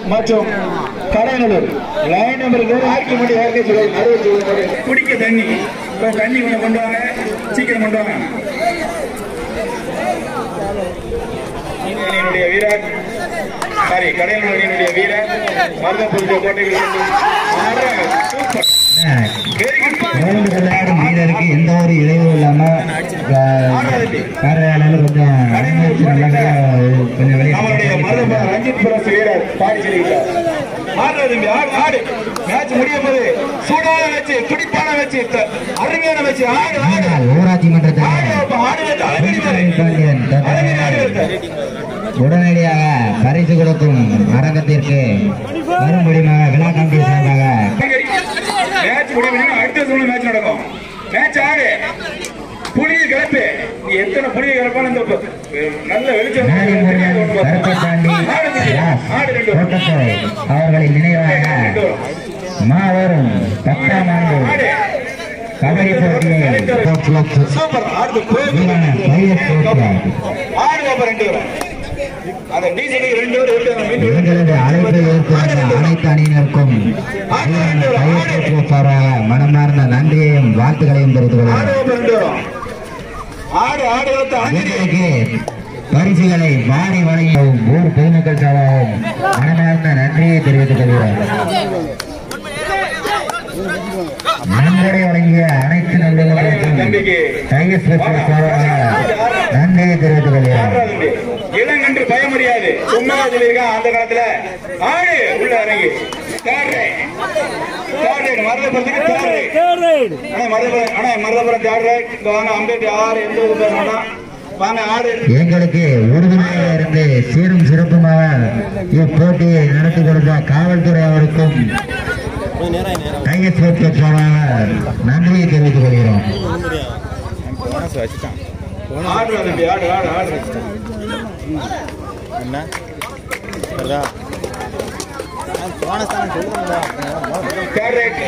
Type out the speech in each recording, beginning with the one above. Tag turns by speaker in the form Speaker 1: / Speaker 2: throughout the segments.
Speaker 1: மற்றும் Kadainallur line number RK Mani RK சொல்லுங்கள் அறுபது சொல்லுங்கள்
Speaker 2: குடிக்க தண்ணி இப்போ தண்ணி கொஞ்சம் கொண்டு வாங்க சீக்கிரம் கொண்டு வாங்க அணியினுடைய வீரர் சாரி கடையல் அணியினுடைய வீரர் மருதப்பூர் கோட்டைகள் சூப்பர் வெரி குட்
Speaker 3: ரோடு விளையாடும் வீரருக்கு எந்த ஒரு இடையூறு இல்லாம பார்வையாளர்கள் கொஞ்சம் அனுமதிச்சு நல்லா கொஞ்சம்
Speaker 2: நம்மளுடைய மருதப்ப
Speaker 3: வெளியே
Speaker 2: ரஞ்சித் பிரஸ் வீரர் பாடிச்சிருக்கிறார் ஆடுறது தம்பி, ஆடு ஆடு மேட்ச் முடிய போது சூடான மேட்ச் துடிப்பான மேட்ச் அருமையான மேட்ச் ஆடு ஆடு
Speaker 3: ஊராட்சி மன்றத்தில்
Speaker 2: ஆடு அப்ப ஆடு வந்து அழகிரி மாறு.
Speaker 3: பாண்டியன்
Speaker 2: அழகிரி ஆடு வந்து.
Speaker 3: உடனடியாக பரிசு கொடுக்கும் அரங்கத்திற்கு வரும்படியாக விழா கமிட்டி சார்பாக
Speaker 2: மேட்ச் முடிவு அடுத்த சூழ்நிலை மேட்ச் நடக்கும் மேட்ச் ஆடு புளிய கிளப்பு நீ எத்தனை புளிய கிளப்பாலும் இந்த ப- நல்ல வெளிச்சம்
Speaker 3: நாடி முருகன் கருப்பசாமி
Speaker 2: ஆடு புடி. ஆடு ரெண்டு வரும்.
Speaker 3: கோட்டக்கோய் அவர்களின் நினைவாக
Speaker 2: ரெண்டு வரும்.
Speaker 3: மாவரும் பத்தாம் ஆண்டு
Speaker 2: ஆடு
Speaker 3: கபடி போட்டியை
Speaker 2: சூப்பர் ஆடு போய்
Speaker 3: வீரான பையர் போட்டி
Speaker 2: ஆடு பாப்பா ரெண்டு வரும் அந்த டிசிடி ரெண்டு வரும் ரெண்டு வரும் மீண்டும்
Speaker 3: எங்களது அழைப்பை ஏற்கின்ற அனைத்து அணியினருக்கும் வீரான பையர் போட்டியை சார்பாக மனமார்ந்த நன்றியையும் வாழ்த்துக்களையும் தெரிவித்துக்
Speaker 2: ஆடு
Speaker 3: கொள்கிறேன்
Speaker 2: பாப்பா ரெண்டு வரும் ஆடு ஆடு வளர்த்த அஞ்சலி
Speaker 3: எங்களுக்கு பரிசுகளை வாரி வழங்கும் ஊர் பொதுமக்கள் சார்பாகவும் மனமார்ந்த நன்றியை தெரிவித்துக் கொள்கிறேன் நன்கொடை வழங்கிய அனைத்து நல்லுள்ளவர்களுக்கும்
Speaker 2: தம்பிக்கு
Speaker 3: டைகர்ஸ் பெஸ்ட் சார்பாக நன்றியை தெரிவித்துக் கொள்கிறேன்
Speaker 2: ஆடுறாது. இளங்கன்று பய முடியாது சும்மா சொல்லியிருக்கான் அந்த காலத்துல ஆடு உள்ள இறங்கி தேர்ட் ரைட் தேர்ட் ரைட் மருதபுரத்துக்கு தேர்ட் ரைட் அண்ணா மருதபுரம் அண்ணா மருதபுரம் தேர்ட் ரைட் இங்க வாங்க அம்பேட்டி ஆறு எந்த ஊர் பேர் வேண்டாம் வாங்க ஆடு
Speaker 3: எங்களுக்கு உறுதுணையாக இருந்து சீரும் சிறப்புமாக இப்போட்டியை நடத்தி கொடுத்த காவல்துறை அவருக்கும் டைகர்ஸ் பெஸ்ட் சார்பாக நன்றியை தெரிவித்துக் கொள்கிறோம்
Speaker 2: ஆடு தம்பி ஆடு ஆடு ஆடு தேர்ட் ரைட்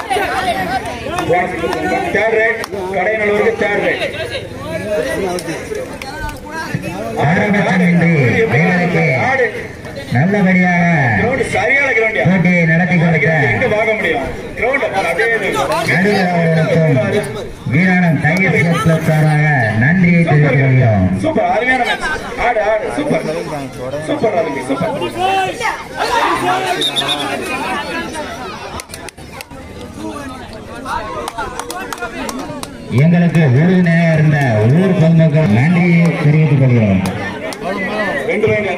Speaker 2: தேர்ட் ரைட் கடைநல்லூருக்கு தேர்ட் ரைட்
Speaker 3: ஆரம்பத்திலிருந்து எங்களுக்கு
Speaker 2: ஆடு
Speaker 3: நல்லபடியாக
Speaker 2: கிரவுண்ட் சரியான கிரவுண்ட்
Speaker 3: போட்டியை நடத்தி கொடுத்த
Speaker 2: எங்க பார்க்க முடியும் கிரவுண்ட் அதே இது.
Speaker 3: நடுவர் அவர்களுக்கும் வீராணம் டைகர்ஸ் கிளப் சார்பாக நன்றியை தெரிவித்துக் கொள்கிறோம்
Speaker 2: சூப்பர் அருமையான மேட்ச் ஆடு ஆடு சூப்பர் சூப்பர் அதுக்கு சூப்பர்
Speaker 3: எங்களுக்கு உறுதுணையாக இருந்த ஊர் பொதுமக்கள் நன்றியை தெரிவித்துக் கொள்கிறோம்
Speaker 2: ரெண்டு லைன்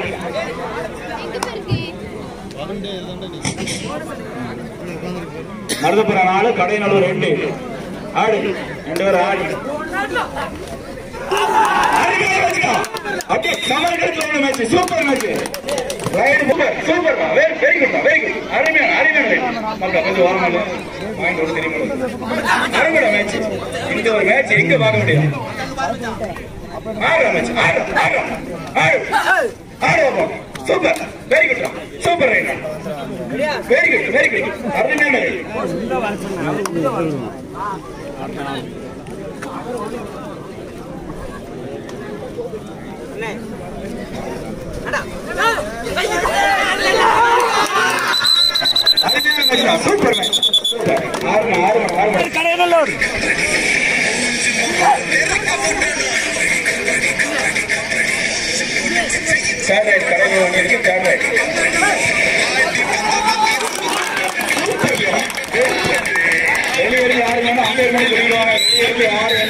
Speaker 2: மருதப்புறம் நாலு கடைநல்லூர் ரெண்டு ஆடு ரெண்டு பேரும் ஆடு அருமையான match-க்கா. அப்படியே கமல் கருத்துல match super match raid super super very very good very good அருமையான அருமையான match. மக்கா கொஞ்சம் வரமால பாயிண்ட் ஒன்று தெரியுமா அருமையான மேட்ச் இந்த ஒரு மேட்ச் எங்க பார்க்க முடியும் ஆடுற மேட்ச் ஆடு ஆடு ஆடு ஆடு பாப்போம் super very good super right very good very good அருமையான right. அருமையான match. சூப்பர் மேட்ச் சூப்பர் ஆறு ஆறு ஆறு ஆறு தேர்ட் ரைட் கடையில் ஒன்று இருக்கு தேர்ட் ரைட் வெளியே யாரு வேணும் அங்கே மணி சொல்லிடுவாங்க வெளியே யாரு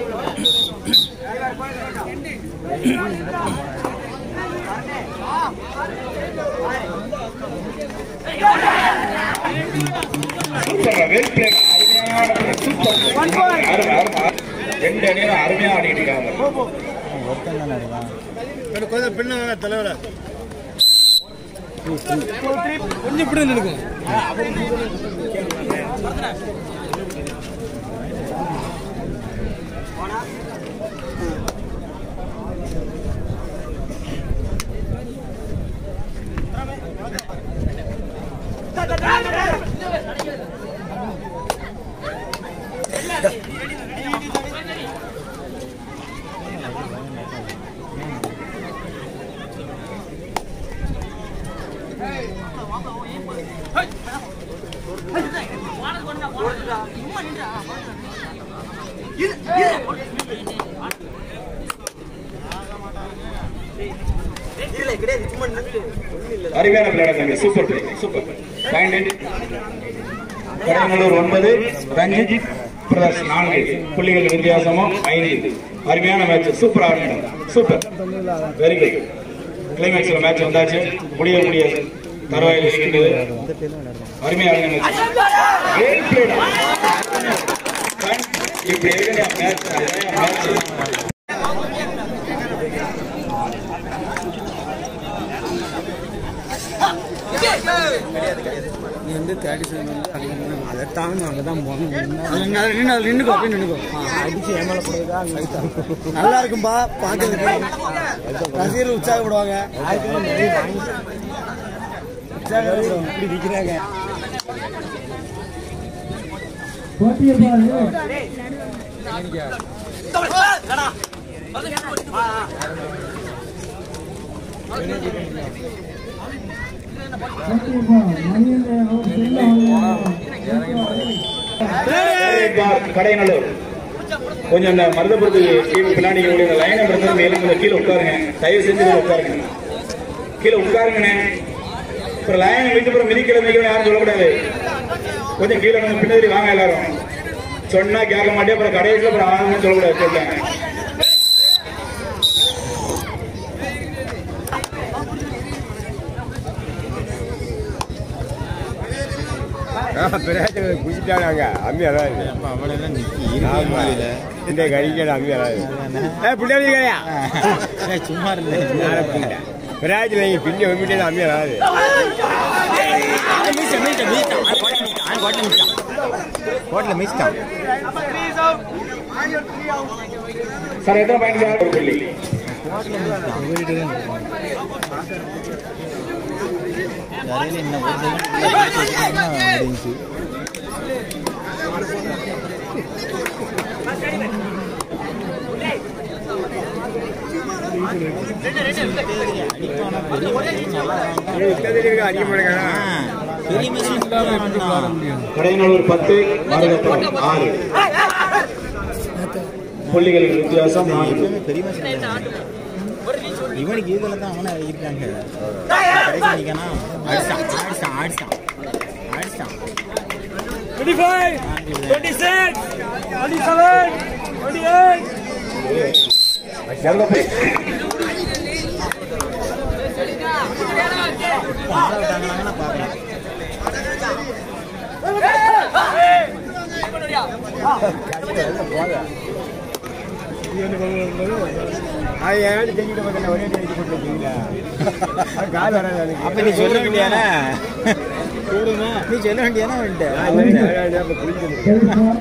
Speaker 2: சூப்பர் வெல் பிளே அருமையான play. சூப்பர் அருமை அருமை ரெண்டு அணியும் அருமையா ஆடிட்டு இருக்காங்க
Speaker 4: கொஞ்சம் பின்ன தலைவர
Speaker 2: அருமையான விளையாட தம்பி super play super point Cuddalore ஒன்பது ரஞ்சித் பிரதர்ஸ் நான்கு புள்ளிகள் வித்தியாசமும் ஐந்து அருமையான மேட்ச் சூப்பர் ஆடினாங்க சூப்பர் வெரி குட் கிளைமேக்ஸ்ல மேட்ச் வந்தாச்சு முடிய முடிய தருவாயில் இருக்கின்றது அருமையான மேட்ச் வெரி பிளேட் இப்படி இருக்கிற மேட்ச் மேட்ச்
Speaker 4: நீ வந்து தேர்ட்டி செவன் வந்து அது வந்து அதை தாங்க அங்கே தான் போகணும் நின்று நின்று அது நின்றுக்கோ அப்படியே நின்றுக்கோ அடிச்சு ஏமால போடுறதா அங்கே நல்லா இருக்கும்பா பார்க்கறதுக்கு ரசிகர்கள் உற்சாகப்படுவாங்க உற்சாகம் இப்படி விற்கிறாங்க
Speaker 2: கடையநல்லூர் கொஞ்சம் இந்த மருதபுரத்து டீம் பின்னாடி உள்ள லைனை பிறந்த மேலும் கொஞ்சம் கீழே உட்காருங்க தயவு செஞ்சு இதுல உட்காருங்க கீழே உட்காருங்கண்ணே அப்புறம் லைனை விட்டு அப்புறம் மிதிக்கிற மிதிக்கிற யாரும் சொல்லக்கூடாது கொஞ்சம் கீழே கொஞ்சம் பின்னாடி வாங்க எல்லாரும் சொன்னா கேட்க மாட்டேன் அப்புறம் கடைசியில் அப்புறம் ஆகணும்னு சொல்லக்கூடாது சொல்லிட்டாங்க
Speaker 5: குடிச்சிட்டாங்க அம்மி அழகாது ஆமா. இந்த கறிக்கடை அம்மி அழகாது ஏ பிள்ளைங்க கடையா
Speaker 4: சும்மா இருந்தேன்
Speaker 5: பிராஜில் நீங்கள் பின்னி வந்துட்டே அம்மி அழகாது
Speaker 3: கோட்டில் மிஸ்டான்
Speaker 2: சார் எத்தனை பாயிண்ட் சார் ஒரு புள்ளி கடையநல்லூர் பத்து மருதபுரம் ஆறு புள்ளிகள் வித்தியாசம் நான்கு
Speaker 3: இவனுக்கு இதில் தான் அவனை இருக்காங்க கடைசி நிற்கானா அடிச்சான் அடிச்சான் அடிச்சான் அடிச்சான்
Speaker 2: மருதபுரம்
Speaker 3: ஆள விட்டாங்களாங்கன்னா பார்க்கலாம்
Speaker 5: அது ஏன் செஞ்சுட்டு பார்த்தா ஒரே அடிச்சு போட்டுருக்கீங்களா கால் வராது எனக்கு.
Speaker 3: அப்ப நீ சொல்ல வேண்டியானே நீ சொல்ல வேண்டியானே வந்துட்டு
Speaker 5: நான் இப்ப குளிக்கணும்.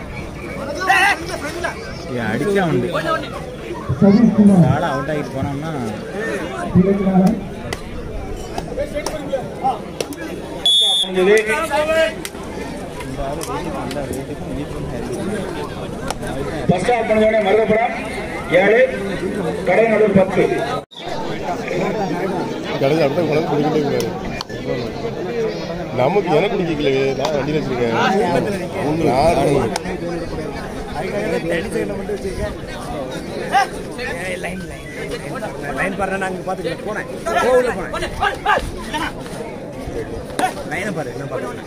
Speaker 3: அடிச்சா உண்டு ஆள அவுட் ஆகிட்டு போனோம்னா
Speaker 2: முடிஞ்சது ஃபர்ஸ்ட் ஆஃப் பண்ணதோட மருதபுரம் ஏழு கடையநல்லூர் பத்து
Speaker 6: கடைசி அடுத்த குழந்தை குடிக்கிட்டே இருக்காரு நமக்கு எனக்கு குடிக்கல நான் வண்டியில் வச்சிருக்கேன் நான்
Speaker 4: லைன் பாரு நான் அங்கே பார்த்துக்கிறேன் போனேன் கோவில் போனேன் லைனை பாரு என்ன பாரு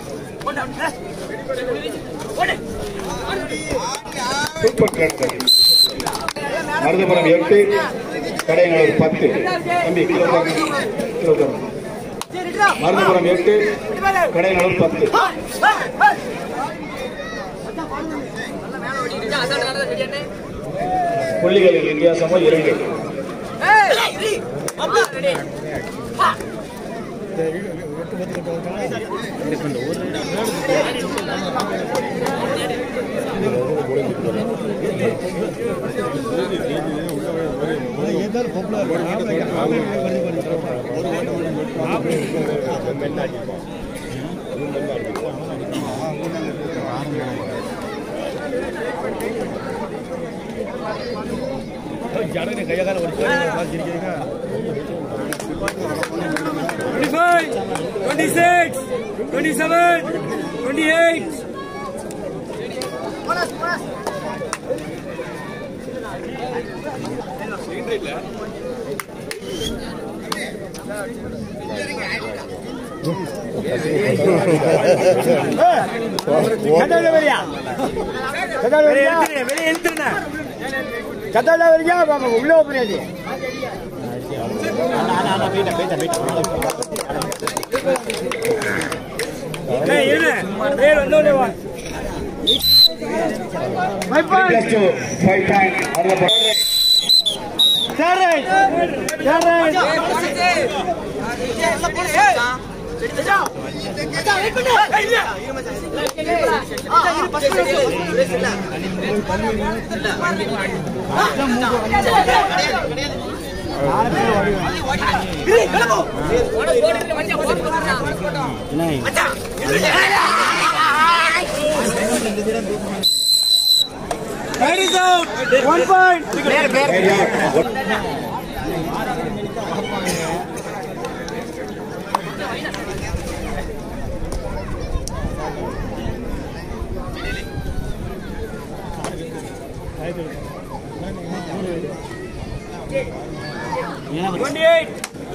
Speaker 2: சூப்பர் கேட்கறது மருதபுரம் எட்டு கடையநல்லூர் பத்து தம்பி கிலோ உட்காருங்க. கிலோ உட்காருங்க. மருதபுரம் எட்டு கடையநல்லூர் பத்து புள்ளிகளின் வித்தியாசமோ இரண்டு
Speaker 4: ஜனங்க கையால ஒரு சிரிக்கிறீங்க twenty six twenty seven twenty eight
Speaker 5: கத்தால வரியா கத்தால வரியா
Speaker 4: வெளியே எழுத்துருண்ணா
Speaker 5: கத்தால வரியா பாப்பா உள்ள போறியாடி
Speaker 4: ஏய் இரு பேர் வந்தோடனே வா
Speaker 1: Plus two, five point. அதுல போறாரு.
Speaker 4: One point
Speaker 1: Right out. One-
Speaker 4: twenty eight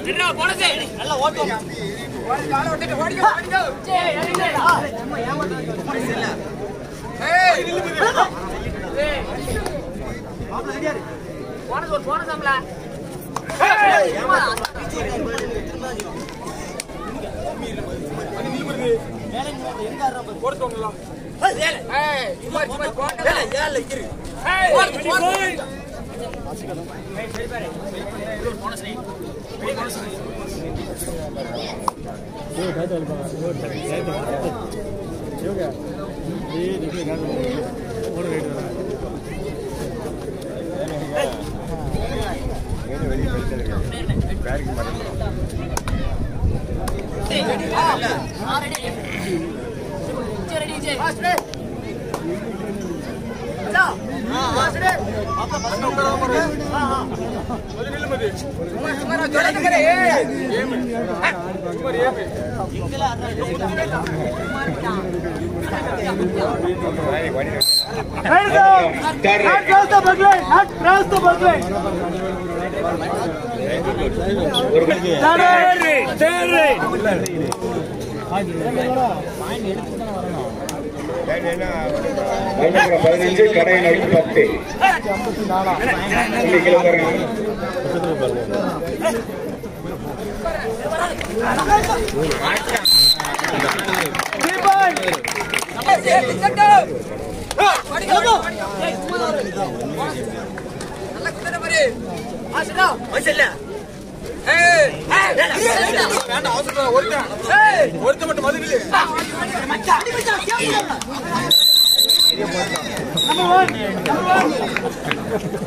Speaker 1: Third right.
Speaker 4: cross the back line, not cross the back line.
Speaker 1: ஒரு goal.
Speaker 4: Third right, third right.
Speaker 1: Mylapore பதினஞ்சு கடையநல்லூர் பத்து புள்ளி கீழே பாருங்க.
Speaker 4: Three point. Number one, number one.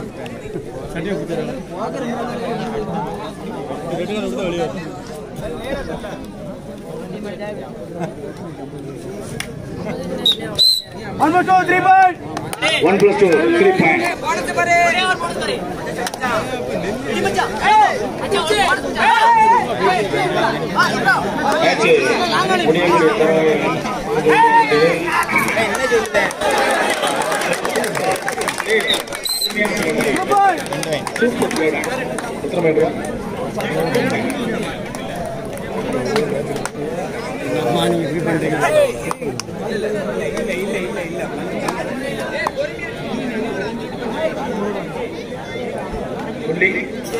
Speaker 4: One more two, three point.
Speaker 1: One plus two, three point. Match முடிய
Speaker 4: Two point.
Speaker 1: Super பிளேடா எத்தனை metre புள்ளி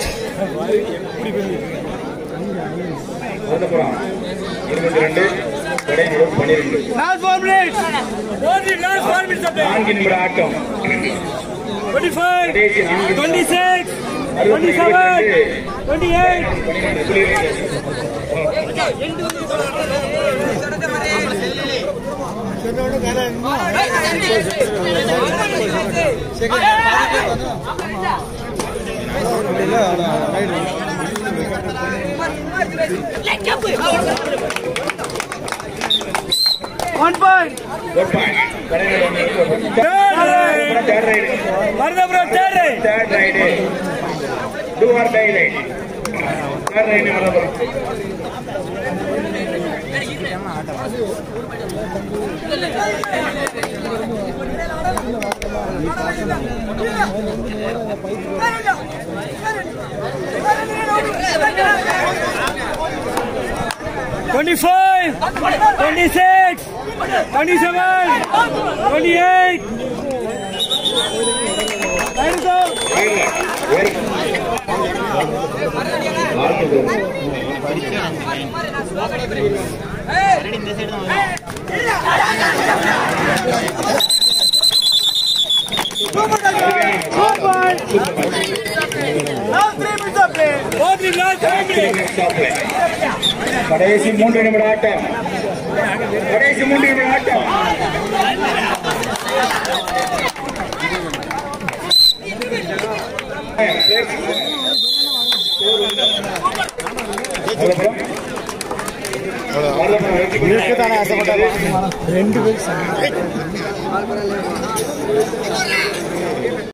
Speaker 1: அனந்தபுரம் இருபத்தி ரெண்டு கடைநல்லூர் பன்னிரெண்டு
Speaker 4: Last four minutes. Only last four minutes of time.
Speaker 1: நான்கு நிமிட ஆட்டம்
Speaker 4: 25,
Speaker 1: கடைசி நான்கு நிமிடம்.
Speaker 4: 26,
Speaker 1: அறுபத்தி
Speaker 4: 27, 28.
Speaker 1: பன்னிரெண்டு புள்ளி
Speaker 4: One point.
Speaker 1: ஒரு point Kadayanallur
Speaker 4: Third right.
Speaker 1: Third raid
Speaker 4: Marthapuram third right.
Speaker 1: Third raid do or die raid third raid Ananthapuram
Speaker 4: twenty five twenty six twenty seven twenty eight
Speaker 2: கடைசி மூன்று நிமிட ஆட்டம் கடைசி மூன்று நிமிட ஆட்டம்
Speaker 6: இருக்கத்தானே ஆசைப்பட்டாங்க
Speaker 4: ரெண்டு பேர்